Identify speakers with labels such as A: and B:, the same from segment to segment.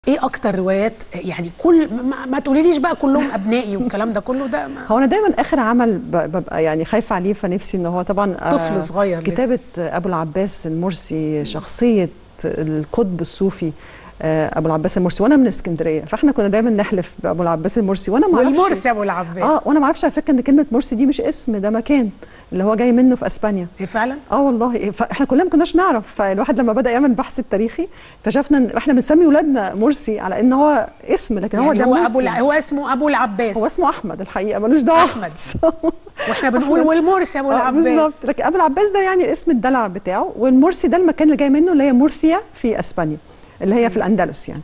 A: ايه اكتر روايات يعني كل ما, ما تقوليليش بقى كلهم ابنائي والكلام ده كله ده ما
B: هو انا دايما اخر عمل ب- ببقى يعني خايفه عليه فنفسي ان هو طبعا آه،
A: طفل صغير لسه.
B: كتابه ابو العباس المرسي شخصيه القطب الصوفي آه، ابو العباس المرسي وانا من اسكندريه فاحنا كنا دايما نحلف بابو العباس المرسي وانا ما أعرفش-
A: والمرسي ابو العباس
B: اه وانا ما اعرفش على فكره ان كلمه مرسي دي مش اسم ده مكان اللي هو جاي منه في اسبانيا
A: ايه فعلا
B: اه والله فاحنا كلنا ما كناش نعرف فالواحد لما بدا يعمل البحث التاريخي اكتشفنا ان احنا بنسمي ولادنا مرسي على ان هو اسم لكن هو
A: يعني
B: ده
A: هو
B: مرسي
A: ابو الع- هو اسمه ابو العباس
B: هو اسمه احمد الحقيقه ملوش دعوه
A: أحمد. واحنا بنقول والمرسي ابو
B: آه،
A: العباس
B: بالظبط لكن ابو العباس ده يعني اسم الدلع بتاعه والمرسي ده المكان اللي جاي منه اللي هي مرسيا في اسبانيا اللي هي في الاندلس يعني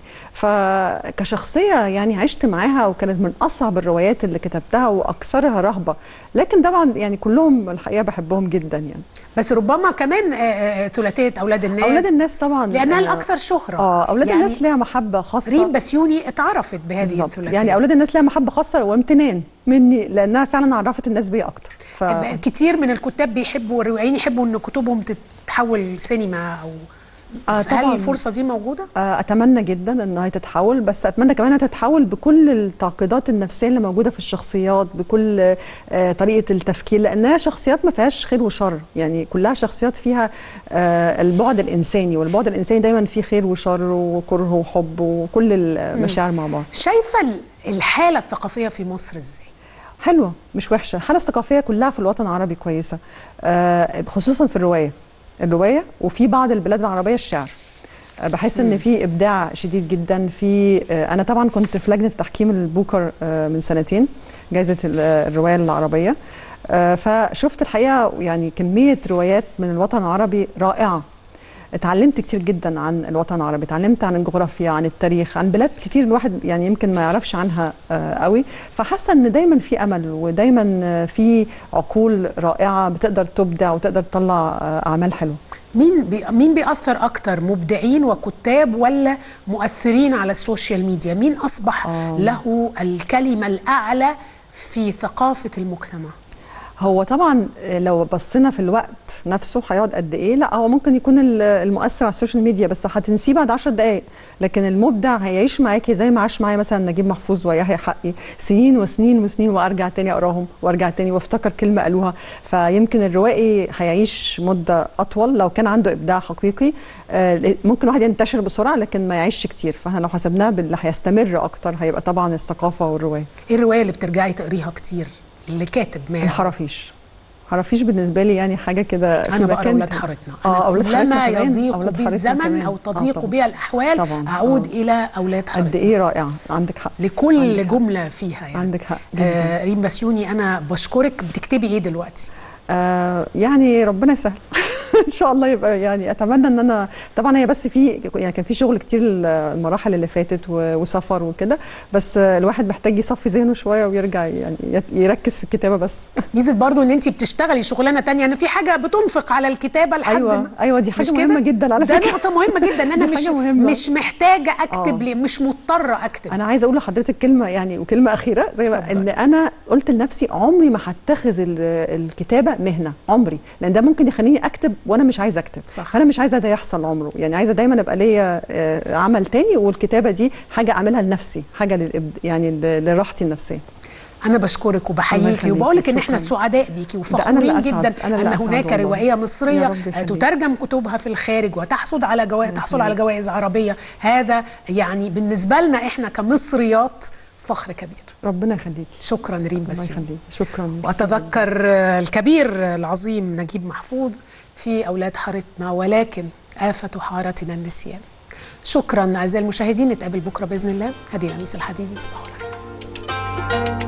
B: فكشخصيه يعني عشت معاها وكانت من اصعب الروايات اللي كتبتها واكثرها رهبه لكن طبعا يعني كلهم الحقيقه بحبهم جدا يعني
A: بس ربما كمان آه، آه، ثلاثيه اولاد الناس
B: اولاد الناس طبعا
A: لانها
B: آه،
A: الاكثر شهره
B: اه اولاد
A: يعني
B: الناس ليها محبه خاصه
A: ريم بسيوني اتعرفت بهذه
B: بالظبط
A: الثلاثيه
B: يعني اولاد الناس ليها محبه خاصه وامتنان مني لانها فعلا عرفت الناس بيا اكتر ف...
A: كتير من الكتاب بيحبوا الروايين يحبوا ان كتبهم تتحول سينما او
B: آه،
A: هل
B: طبعاً.
A: الفرصه دي موجوده؟
B: آه، اتمنى جدا انها تتحول بس اتمنى كمان انها تتحول بكل التعقيدات النفسيه اللي موجوده في الشخصيات بكل آه، طريقه التفكير لانها شخصيات ما فيهاش خير وشر يعني كلها شخصيات فيها آه، البعد الانساني والبعد الانساني دايما فيه خير وشر وكره وحب وكل المشاعر مع بعض
A: شايفه ال- الحاله الثقافيه في مصر ازاي؟
B: حلوه مش وحشه الحاله الثقافيه كلها في الوطن العربي كويسه آه، خصوصا في الروايه الروايه وفي بعض البلاد العربيه الشعر آه، بحس ان في ابداع شديد جدا في آه، انا طبعا كنت في لجنه تحكيم البوكر آه، من سنتين جائزه ال- آه، الروايه العربيه آه، فشفت الحقيقه يعني كميه روايات من الوطن العربي رائعه اتعلمت كتير جدا عن الوطن العربي اتعلمت عن الجغرافيا عن التاريخ عن بلاد كتير الواحد يعني يمكن ما يعرفش عنها آه، قوي فحاسه ان دايما في امل ودايما آه، في عقول رائعه بتقدر تبدع وتقدر تطلع آه، اعمال حلوه
A: مين بي مين بيأثر أكتر مبدعين وكتاب ولا مؤثرين على السوشيال ميديا؟ مين أصبح
B: آه.
A: له الكلمة الأعلى في ثقافة المجتمع؟
B: هو طبعا لو بصينا في الوقت نفسه هيقعد قد ايه لا هو ممكن يكون ال- المؤثر على السوشيال ميديا بس هتنسيه بعد 10 دقائق لكن المبدع هيعيش معاكي زي ما عاش معايا مثلا نجيب محفوظ ويحيى حقي سنين وسنين وسنين وارجع تاني اقراهم وارجع تاني وافتكر كلمه قالوها فيمكن الروائي هيعيش مده اطول لو كان عنده ابداع حقيقي آه، ممكن واحد ينتشر بسرعه لكن ما يعيش كتير فاحنا لو حسبناه باللي هيستمر اكتر هيبقى طبعا الثقافه والروايه
A: إيه الرواية اللي بترجعي تقريها كتير؟ اللي كاتب ما
B: الحرافيش حرافيش بالنسبه لي يعني حاجه كده في
A: أنا بقرا
B: مكان
A: أولاد
B: كده.
A: حارتنا
B: اه اولاد
A: كلما
B: حارتنا كمان
A: يضيق
B: أولاد
A: بي
B: حارتنا
A: الزمن
B: كمان.
A: أو
B: آه
A: تضيق
B: طبعاً.
A: بي الأحوال
B: طبعاً.
A: أعود
B: آه.
A: إلى أولاد
B: قد
A: حارتنا
B: ايه رائعه عندك حق
A: لكل
B: عندك حق.
A: جملة فيها يعني
B: عندك حق جدا
A: آه ريم بسيوني أنا بشكرك بتكتبي إيه دلوقتي؟
B: آه يعني ربنا يسهل ان شاء الله يبقى يعني اتمنى ان انا طبعا هي بس في يعني كان في شغل كتير المراحل اللي فاتت و- وسفر وكده بس آه، الواحد محتاج يصفي ذهنه شويه ويرجع يعني يت- يركز في الكتابه بس
A: ميزه برضو ان انت بتشتغلي شغلانه تانية ان في حاجه بتنفق على الكتابه لحد
B: ايوه
A: ما
B: ايوه دي حاجه
A: مش
B: مهمه
A: كده؟
B: جدا على
A: ده
B: فكره
A: نقطه مهمه جدا ان انا
B: دي
A: مش
B: حاجة مهمة.
A: مش محتاجه اكتب
B: آه.
A: ليه مش مضطره اكتب
B: انا عايزه اقول لحضرتك كلمه يعني وكلمه اخيره زي ما
A: اتفضلي.
B: ان انا قلت لنفسي عمري ما هتخذ ال- الكتابه مهنه عمري لان ده ممكن يخليني اكتب وانا مش عايزه اكتب
A: صح.
B: فانا مش عايزه ده يحصل عمره يعني عايزه دايما ابقى ليا آه، عمل تاني والكتابه دي حاجه اعملها لنفسي حاجه للإبد... يعني ل- لراحتي النفسيه
A: انا بشكرك
B: الله
A: وبحييكي
B: يخليكي،
A: وبقول لك ان احنا
B: شكراً.
A: سعداء بيكي
B: أنا
A: وفخورين
B: اللي أسعد،
A: جدا
B: أنا اللي
A: ان
B: أسعد
A: هناك
B: والله.
A: روائيه
B: يا
A: مصريه
B: رب يخليك.
A: تترجم كتبها في الخارج وتحصد على جوائز تحصل على جوائز عربيه هذا يعني بالنسبه لنا احنا كمصريات فخر كبير
B: ربنا يخليكي
A: شكرا ريم
B: الله
A: بسيوني
B: يخليكي شكرا
A: واتذكر الكبير العظيم نجيب محفوظ في اولاد حارتنا ولكن آفة حارتنا النسيان شكرا اعزائي المشاهدين نتقابل بكره باذن الله هذه لميس الحديدي تصبحوا على خير